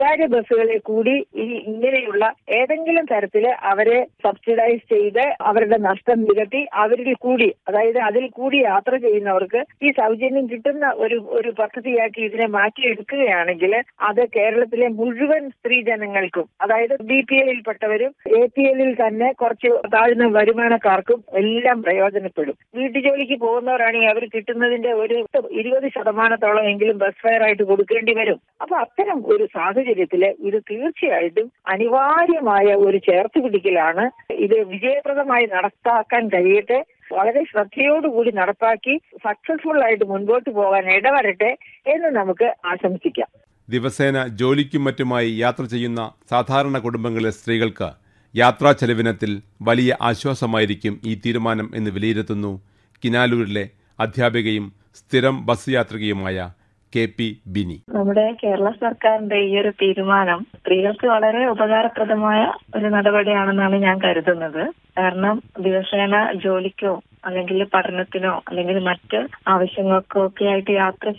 സ്വകാര്യ ബസ്സുകളിൽ കൂടി ഈ ഇങ്ങനെയുള്ള ഏതെങ്കിലും തരത്തില് അവരെ സബ്സിഡൈസ് ചെയ്ത് അവരുടെ നഷ്ടം നികത്തി അവരിൽ കൂടി അതായത് അതിൽ കൂടി യാത്ര ചെയ്യുന്നവർക്ക് ഈ സൗജന്യം കിട്ടുന്ന ഒരു ഒരു പദ്ധതിയാക്കി ഇതിനെ മാറ്റിയെടുക്കുകയാണെങ്കിൽ അത് കേരളത്തിലെ മുഴുവൻ സ്ത്രീജനങ്ങൾക്കും അതായത് ബി പി എല്ലിൽപ്പെട്ടവരും എ പി എല്ലിൽ തന്നെ കുറച്ച് താഴ്ന്ന വരുമാനക്കാർക്കും എല്ലാം പ്രയോജനപ്പെടും വീട്ടുജോലിക്ക് പോകുന്നവരാണെങ്കിൽ അവർ കിട്ടുന്നതിന്റെ ഒരു ഇരുപത് ശതമാനത്തോളം എങ്കിലും ബസ് ഫെയർ ആയിട്ട് കൊടുക്കേണ്ടി വരും അപ്പൊ അത്തരം ഒരു സാഹചര്യത്തില് ഇത് തീർച്ചയായിട്ടും അനിവാര്യമായ ഒരു ചേർത്തുപിടിക്കലാണ് ഇത് വിജയപ്രദമായി നടപ്പാക്കാൻ കഴിയട്ടെ വളരെ ശ്രദ്ധയോടുകൂടി നടപ്പാക്കി സക്സസ്ഫുൾ ആയിട്ട് മുൻപോട്ട് പോകാൻ ഇടവരട്ടെ എന്ന് നമുക്ക് ആശംസിക്കാം ദിവസേന ജോലിക്കും മറ്റുമായി യാത്ര ചെയ്യുന്ന സാധാരണ കുടുംബങ്ങളിലെ സ്ത്രീകൾക്ക് യാത്രാ ചെലവിനത്തിൽ വലിയ ആശ്വാസമായിരിക്കും ഈ തീരുമാനം എന്ന് വിലയിരുത്തുന്നു കിനാലൂരിലെ അധ്യാപികയും സ്ഥിരം ബസ് യാത്രികയുമായ കെ പി ബിനി നമ്മുടെ കേരള സർക്കാരിന്റെ ഈ ഒരു തീരുമാനം സ്ത്രീകൾക്ക് വളരെ ഉപകാരപ്രദമായ ഒരു നടപടിയാണെന്നാണ് ഞാൻ കരുതുന്നത് കാരണം ദിവസേന ജോലിക്കോ അല്ലെങ്കിൽ പഠനത്തിനോ അല്ലെങ്കിൽ മറ്റ് ആവശ്യങ്ങൾക്കോ ഒക്കെ ആയിട്ട് യാത്ര